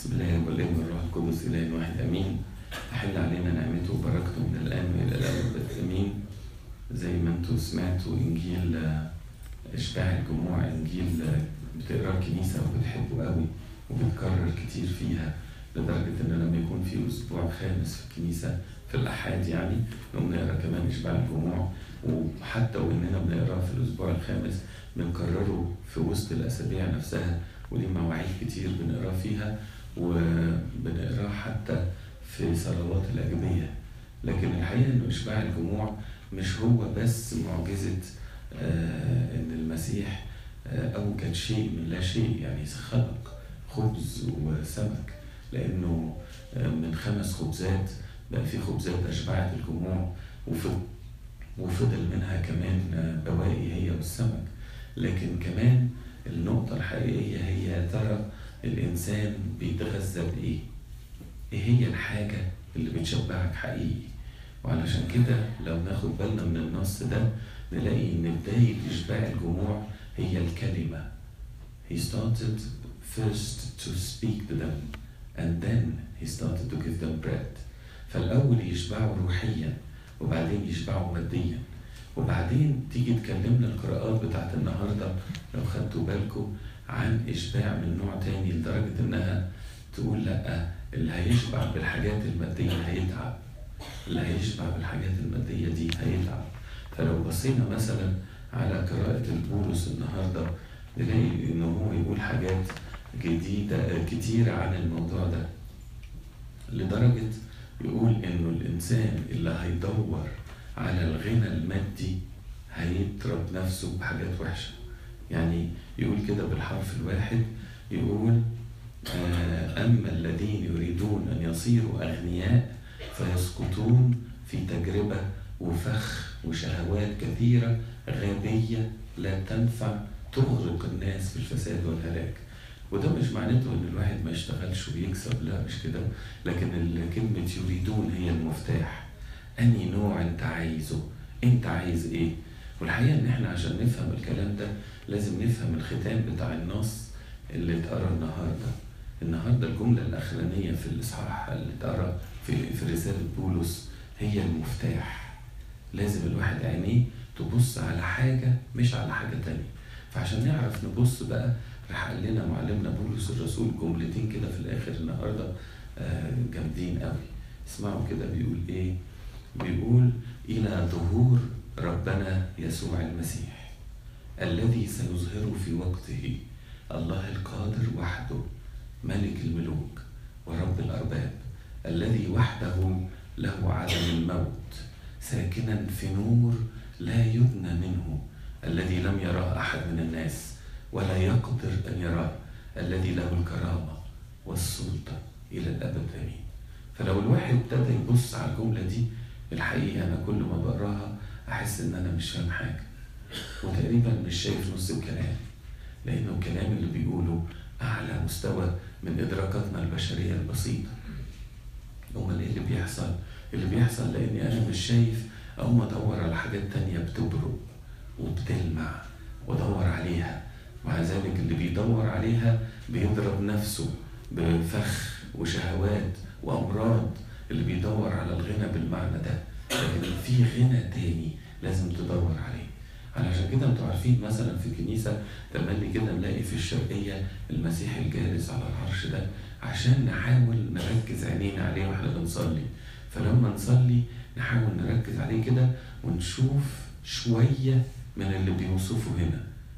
بسم الله والابن والروح القدس إله واحد أمين تحل علينا نعمته وبركته من الآن وإلى الأبد أمين زي ما انتوا سمعتوا إنجيل آه، إشباع الجموع إنجيل آه، بتقراه الكنيسة وبتحبه قوي وبتكرر كتير فيها لدرجة إن لما يكون في أسبوع خامس في الكنيسة في الأحاد يعني نقوم نقرا كمان إشباع الجموع وحتى وإننا بنقراه في الأسبوع الخامس بنكرره في وسط الأسابيع نفسها وليه مواعيد كتير بنقراه فيها وبنقراه حتى في صلوات الأجبية لكن الحقيقة إنه إشباع الجموع مش هو بس معجزة آه، إن المسيح آه، أوجد شيء من لا شيء يعني خلق خبز وسمك لأنه آه، من خمس خبزات بقى في خبزات أشبعت الجموع وفضل وفضل منها كمان آه، بواقي هي والسمك لكن كمان النقطة الحقيقية هي يا ترى الإنسان بيتغذى بإيه؟ إيه هي الحاجة اللي بتشبعك حقيقي؟ وعلشان كده لو ناخد بالنا من النص ده نلاقي إن بداية إشباع الجموع هي الكلمة. He started first to speak to them and then he started to give them bread. فالأول يشبعوا روحيا وبعدين يشبعوا ماديا وبعدين تيجي تكلمنا القراءات بتاعت النهارده لو خدتوا بالكم عن اشباع من نوع تاني لدرجه انها تقول لا اللي هيشبع بالحاجات الماديه هيتعب اللي هيشبع بالحاجات الماديه دي هيتعب فلو بصينا مثلا على قراءة البولس النهارده نلاقي ان هو يقول حاجات جديدة كتيرة عن الموضوع ده لدرجة يقول انه الانسان اللي هيدور على الغنى المادي هيضرب نفسه بحاجات وحشة يعني يقول كده بالحرف الواحد يقول آه، أما الذين يريدون أن يصيروا أغنياء فيسقطون في تجربة وفخ وشهوات كثيرة غبية لا تنفع تغرق الناس في الفساد والهلاك وده مش معناته ان الواحد ما يشتغلش ويكسب لا مش كده لكن ال- كلمة يريدون هي المفتاح أنهي نوع أنت عايزه أنت عايز إيه والحقيقة إن إحنا عشان نفهم الكلام ده لازم نفهم الختام بتاع النص اللي اتقرا النهارده النهارده الجملة الأخرانية في الإصحاح اللي اتقرا في في رسالة بولس هي المفتاح لازم الواحد عينيه تبص على حاجة مش على حاجة تانية فعشان نعرف نبص بقى راح قال لنا معلمنا بولس الرسول جملتين كده في الآخر النهارده آه، جامدين قوي اسمعوا كده بيقول إيه بيقول إلى ظهور ربنا يسوع المسيح الذي سيظهر في وقته الله القادر وحده ملك الملوك ورب الأرباب الذي وحده له عدم الموت ساكنا في نور لا يدنى منه الذي لم يراه أحد من الناس ولا يقدر أن يراه الذي له الكرامة والسلطة إلى الأبد آمين فلو الواحد ابتدى يبص على الجملة دي الحقيقة أنا كل ما بقراها أحس إن أنا مش فاهم حاجة وتقريبا مش شايف نص الكلام لأنه الكلام اللي بيقوله أعلى مستوى من إدراكاتنا البشرية البسيطة أمال إيه اللي بيحصل؟ اللي بيحصل لأني أنا مش شايف أقوم أدور على حاجات تانية بتبرق وبتلمع وأدور عليها مع ذلك اللي بيدور عليها بيضرب نفسه بفخ وشهوات وأمراض اللي بيدور على الغنى بالمعنى ده لكن في غنى تاني لازم تدور عليه علشان كده انتوا عارفين مثلا في الكنيسه تملي كده نلاقي في الشرقيه المسيح الجالس على العرش ده عشان نحاول نركز عينينا عليه واحنا بنصلي فلما نصلي نحاول نركز عليه كده ونشوف شويه من اللي بيوصفه هنا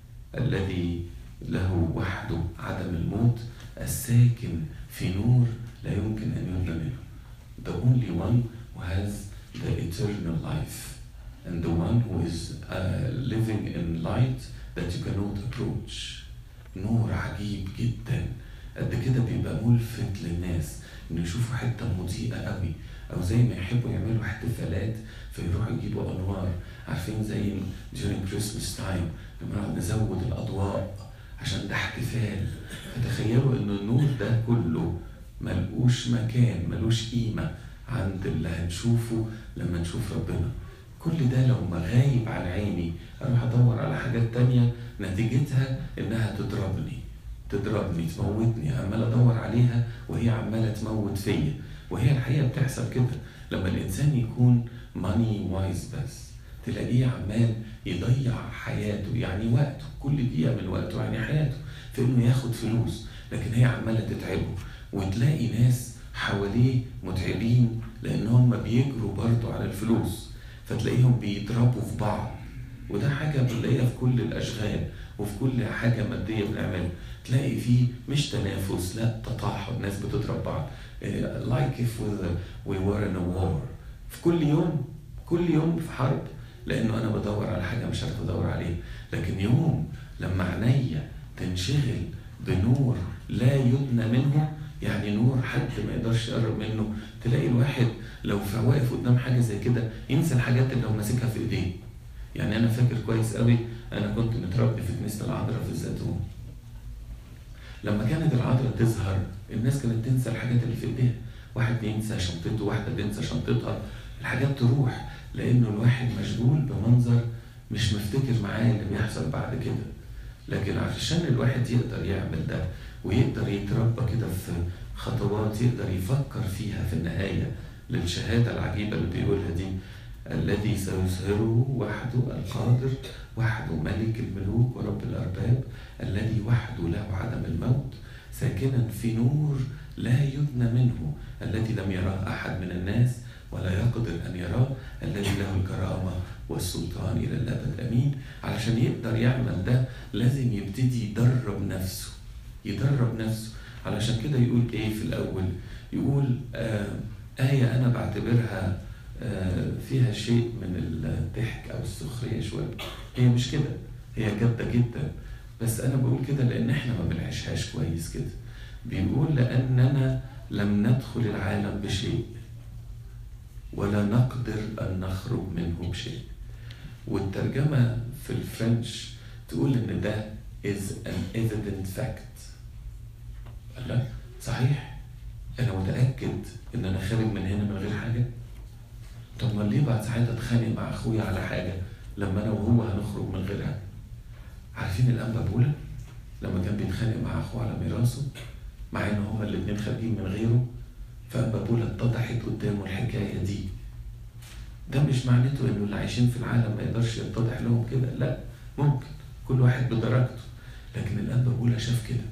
الذي له وحده عدم الموت الساكن في نور لا يمكن ان يبنى منه the only one who has the eternal life and the one who is uh, living in light that you cannot approach نور عجيب جدا قد كده بيبقى ملفت للناس انه يشوفوا حته مضيئه قوي او زي ما يحبوا يعملوا احتفالات فيروحوا يجيبوا انوار عارفين زي during Christmas time لما نقعد نزود الاضواء عشان ده احتفال فتخيلوا ان النور ده كله ملقوش مكان ملوش قيمه عند اللي هنشوفه لما نشوف ربنا كل ده لو ما غايب عن عيني اروح ادور على حاجات تانية نتيجتها انها تضربني تضربني تموتني عمال ادور عليها وهي عماله تموت فيا وهي الحقيقه بتحصل كده لما الانسان يكون ماني وايز بس تلاقيه عمال يضيع حياته يعني وقته كل دقيقه من وقته يعني حياته في انه ياخد فلوس لكن هي عماله تتعبه وتلاقي ناس حواليه متعبين لان هم بيجروا برضه على الفلوس فتلاقيهم بيضربوا في بعض وده حاجة بنلاقيها في كل الأشغال وفي كل حاجة مادية بنعملها تلاقي فيه مش تنافس لا تطاحن ناس بتضرب بعض like if we were in a war في كل يوم كل يوم في حرب لأنه أنا بدور على حاجة مش عارف أدور عليها لكن يوم لما عينيا تنشغل بنور لا يدنى منه يعني نور حد ما يقدرش يقرب منه تلاقي الواحد لو واقف قدام حاجه زي كده ينسى الحاجات اللي هو ماسكها في ايديه يعني انا فاكر كويس قوي انا كنت متربي في كنيسه العذراء في الزيتون لما كانت العذراء تظهر الناس كانت تنسى الحاجات اللي في ايديها واحد ينسى شنطته واحده تنسى شنطتها الحاجات تروح لانه الواحد مشغول بمنظر مش مفتكر معاه اللي بيحصل بعد كده لكن عشان الواحد يقدر يعمل ده ويقدر يتربى كده في خطوات يقدر يفكر فيها في النهاية للشهادة العجيبة اللي بيقولها دي الذي سيظهره وحده القادر وحده ملك الملوك ورب الأرباب الذي وحده له عدم الموت ساكنا في نور لا يدنى منه الذي لم يراه أحد من الناس ولا يقدر أن يراه الذي له الكرامة والسلطان إلى الأبد أمين علشان يقدر يعمل ده لازم يبتدي يدرب نفسه يدرب نفسه علشان كده يقول ايه في الاول يقول آه آية أنا بعتبرها آه فيها شيء من الضحك أو السخرية شوية هي مش كده هي جادة جدا بس أنا بقول كده لأن إحنا ما بنعيشهاش كويس كده بيقول لأننا لم ندخل العالم بشيء ولا نقدر أن نخرج منه بشيء والترجمة في الفرنش تقول إن ده is an evident fact لا صحيح انا متاكد ان انا خارج من هنا من غير حاجه طب ما ليه بعد ساعتها اتخانق مع اخويا على حاجه لما انا وهو هنخرج من غيرها عارفين الانبا بولا لما كان بيتخانق مع اخوه على ميراثه مع ان هما الاثنين خارجين من غيره فانبا بولا اتضحت قدامه الحكايه دي ده مش معناته انه اللي عايشين في العالم ما يقدرش يتضح لهم كده لا ممكن كل واحد بدرجته لكن الانبا بولا شاف كده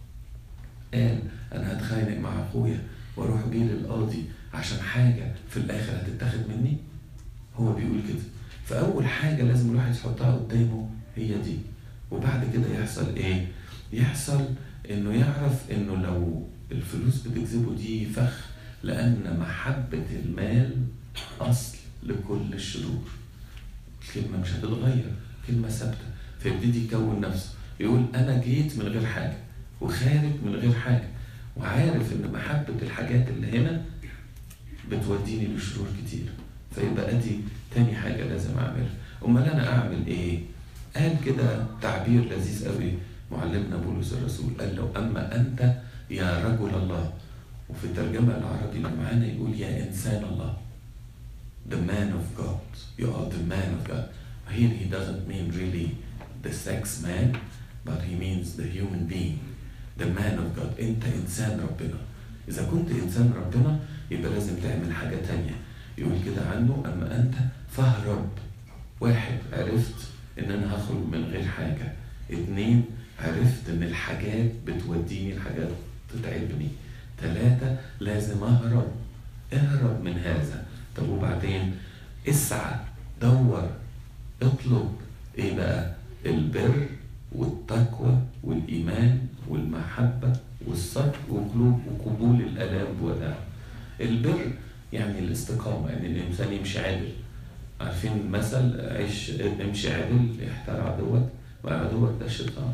قال انا هتخانق مع اخويا واروح بيه للقاضي عشان حاجه في الاخر هتتاخد مني هو بيقول كده فاول حاجه لازم الواحد يحطها قدامه هي دي وبعد كده يحصل ايه يحصل انه يعرف انه لو الفلوس بتجذبه دي فخ لان محبه المال اصل لكل الشرور الكلمه مش هتتغير كلمه ثابته فيبتدي يكون نفسه يقول انا جيت من غير حاجه وخارج من غير حاجة وعارف إن محبة الحاجات اللي هنا بتوديني لشرور كتير فيبقى دي تاني حاجة لازم أعملها أمال أنا أعمل إيه؟ قال كده تعبير لذيذ قوي معلمنا بولس الرسول قال له أما أنت يا رجل الله وفي الترجمة العربي اللي معانا يقول يا إنسان الله the man of God you are the man of God here he doesn't mean really the sex man but he means the human being the man of God انت انسان ربنا اذا كنت انسان ربنا يبقى لازم تعمل حاجة تانية يقول كده عنه اما انت فاهرب واحد عرفت ان انا هخرج من غير حاجة اتنين عرفت ان الحاجات بتوديني الحاجات تتعبني ثلاثة لازم اهرب اهرب من هذا طب وبعدين اسعى دور اطلب ايه بقى البر والتقوى والإيمان والمحبة والصبر وقلوب وقبول الآلام والآلام البر يعني الاستقامة يعني الإنسان يمشي عادل عارفين المثل عيش امشي عادل احتار عدوك وعدوك ده الشيطان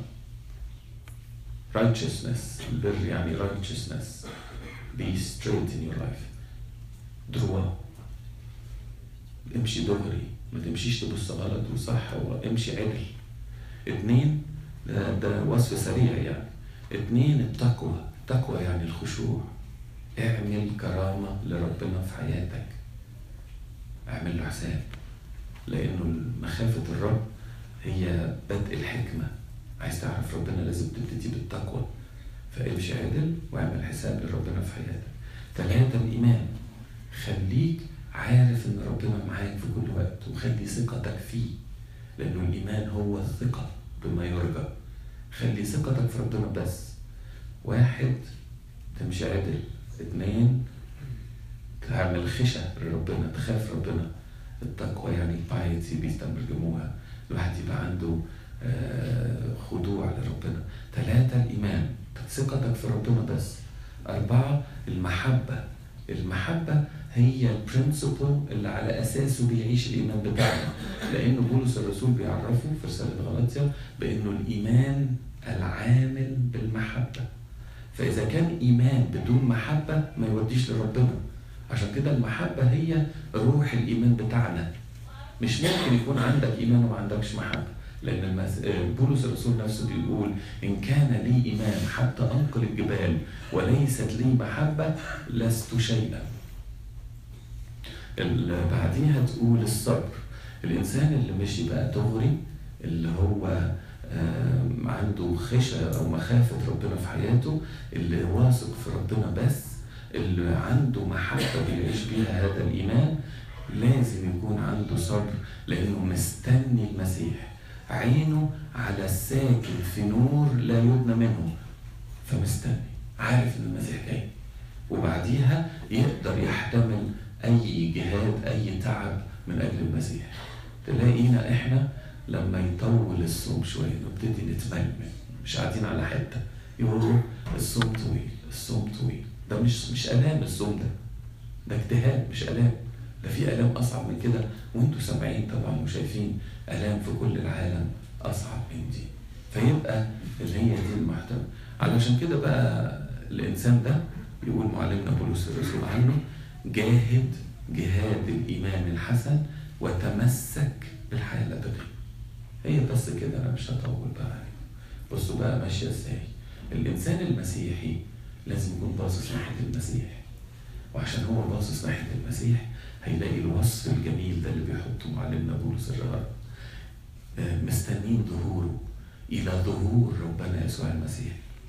righteousness البر يعني righteousness be straight in your life دروا امشي دغري ما تمشيش تبص غلط وصح وامشي عدل اتنين ده, ده وصف سريع يعني اتنين التقوى التقوى يعني الخشوع اعمل كرامة لربنا في حياتك اعمل له حساب لأنه مخافة الرب هي بدء الحكمة عايز تعرف ربنا لازم تبتدي بالتقوى فامشي عدل واعمل حساب لربنا في حياتك ثلاثة الإيمان خليك عارف إن ربنا معاك في كل وقت وخلي ثقتك فيه لأنه الإيمان هو الثقة بما يرجى خلي ثقتك في ربنا بس واحد تمشي عدل اثنين تعمل خشة لربنا تخاف ربنا التقوى يعني بايتي بيستمرجموها الواحد يبقى عنده آه، خضوع لربنا ثلاثة الإيمان ثقتك في ربنا بس أربعة المحبة المحبة هي البرنسبل اللي على أساسه بيعيش الإيمان بتاعنا لأنه بولس الرسول بيعرفه في رسالة غلاطيا بأنه الإيمان العامل بالمحبة فإذا كان إيمان بدون محبة ما يوديش لربنا عشان كده المحبة هي روح الإيمان بتاعنا مش ممكن يكون عندك إيمان وما عندكش محبة لأن المس... بولس الرسول نفسه بيقول إن كان لي إيمان حتى أنقل الجبال وليست لي محبة لست شيئا ال- بعديها تقول الصبر الإنسان اللي مشي بقى دغري اللي هو آم، عنده خشية أو مخافة ربنا في حياته اللي واثق في ربنا بس اللي عنده محبة بيعيش بيها هذا الإيمان لازم يكون عنده صبر لأنه مستني المسيح عينه على الساكن في نور لا يدنى منه فمستني عارف ان المسيح جاي وبعديها يقدر يحتمل اي جهاد اي تعب من اجل المسيح تلاقينا احنا لما يطول الصوم شويه نبتدي نتململ مش قاعدين على حته يقولوا الصوم طويل الصوم طويل ده مش مش الام الصوم ده ده اجتهاد مش الام ده في الام اصعب من كده وانتوا سامعين طبعا وشايفين الام في كل العالم اصعب من دي فيبقى اللي هي دي المحتوى علشان كده بقى الانسان ده يقول معلمنا بولس الرسول عنه جاهد جهاد الايمان الحسن وتمسك بالحياه الابديه هي بس كده انا مش هطول بقى عليكم بصوا بقى ماشيه ازاي الانسان المسيحي لازم يكون باصص ناحيه المسيح وعشان هو باصص ناحيه المسيح هيلاقي الوصف الجميل ده اللي بيحطه معلمنا بولس الرهاب آه، مستنين ظهوره الى ظهور ربنا يسوع المسيح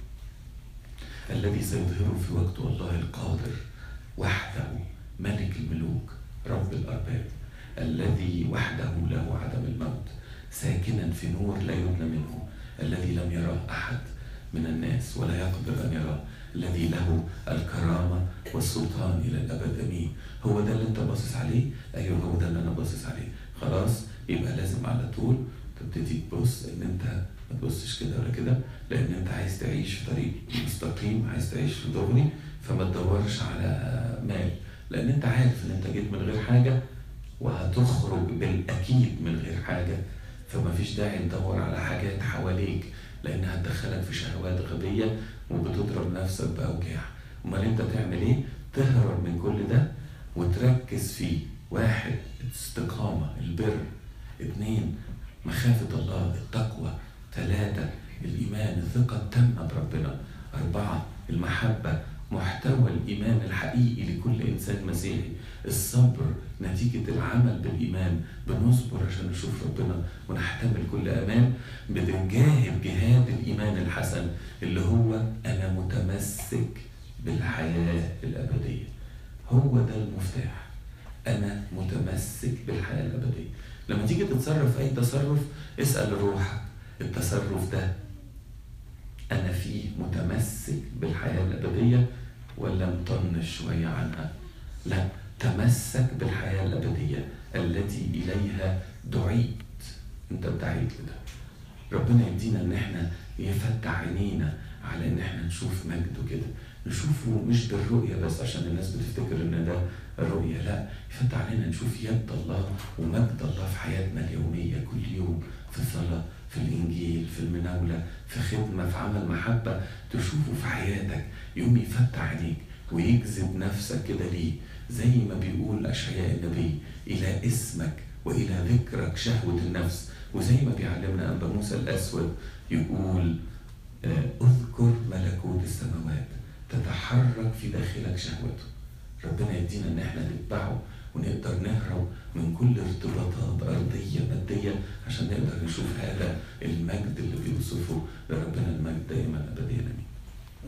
الذي سيظهره في وقت الله القادر وحده ملك الملوك رب الارباب الذي وحده له عدم الموت ساكنا في نور لا يبنى منه الذي لم يراه احد من الناس ولا يقدر ان يراه الذي له الكرامه والسلطان الى الابد امين هو ده اللي انت باصص عليه ايوه هو ده اللي انا باصص عليه خلاص يبقى لازم على طول تبتدي تبص ان انت ما تبصش كده ولا كده لان انت عايز تعيش في طريق مستقيم عايز تعيش في دغري فما تدورش على مال لان انت عارف ان انت جيت من غير حاجه وهتخرج بالاكيد من غير حاجه فما فيش داعي تدور على حاجات حواليك لانها هتدخلك في شهوات غبيه وبتضرب نفسك باوجاع امال انت تعمل ايه تهرب من كل ده وتركز فيه واحد الاستقامه البر اثنين مخافه الله التقوى ثلاثه الايمان الثقه التامه بربنا اربعه المحبه محتوى الايمان الحقيقي لكل انسان مسيحي الصبر نتيجة العمل بالإيمان بنصبر عشان نشوف ربنا ونحتمل كل أمان بنجاهد جهاد الإيمان الحسن اللي هو أنا متمسك بالحياة الأبدية هو ده المفتاح أنا متمسك بالحياة الأبدية لما تيجي تتصرف أي تصرف اسأل روحك التصرف ده أنا فيه متمسك بالحياة الأبدية ولا مطنش شوية عنها لا تمسك بالحياة الأبدية التي إليها دعيت أنت دعيت لده ربنا يدينا إن إحنا يفتح عينينا على إن إحنا نشوف مجده كده نشوفه مش بالرؤية بس عشان الناس بتفتكر إن ده رؤية لا يفتح علينا نشوف يد الله ومجد الله في حياتنا اليومية كل يوم في الصلاة في الإنجيل في المناولة في خدمة في عمل محبة تشوفه في حياتك يوم يفتح عينيك ويجذب نفسك كده ليه زي ما بيقول أشعياء النبي إلى اسمك وإلى ذكرك شهوة النفس وزي ما بيعلمنا أنبا موسى الأسود يقول آه، اذكر ملكوت السماوات تتحرك في داخلك شهوته ربنا يدينا ان احنا نتبعه ونقدر نهرب من كل ارتباطات ارضيه ماديه عشان نقدر نشوف هذا المجد اللي بيوصفه لربنا المجد دائما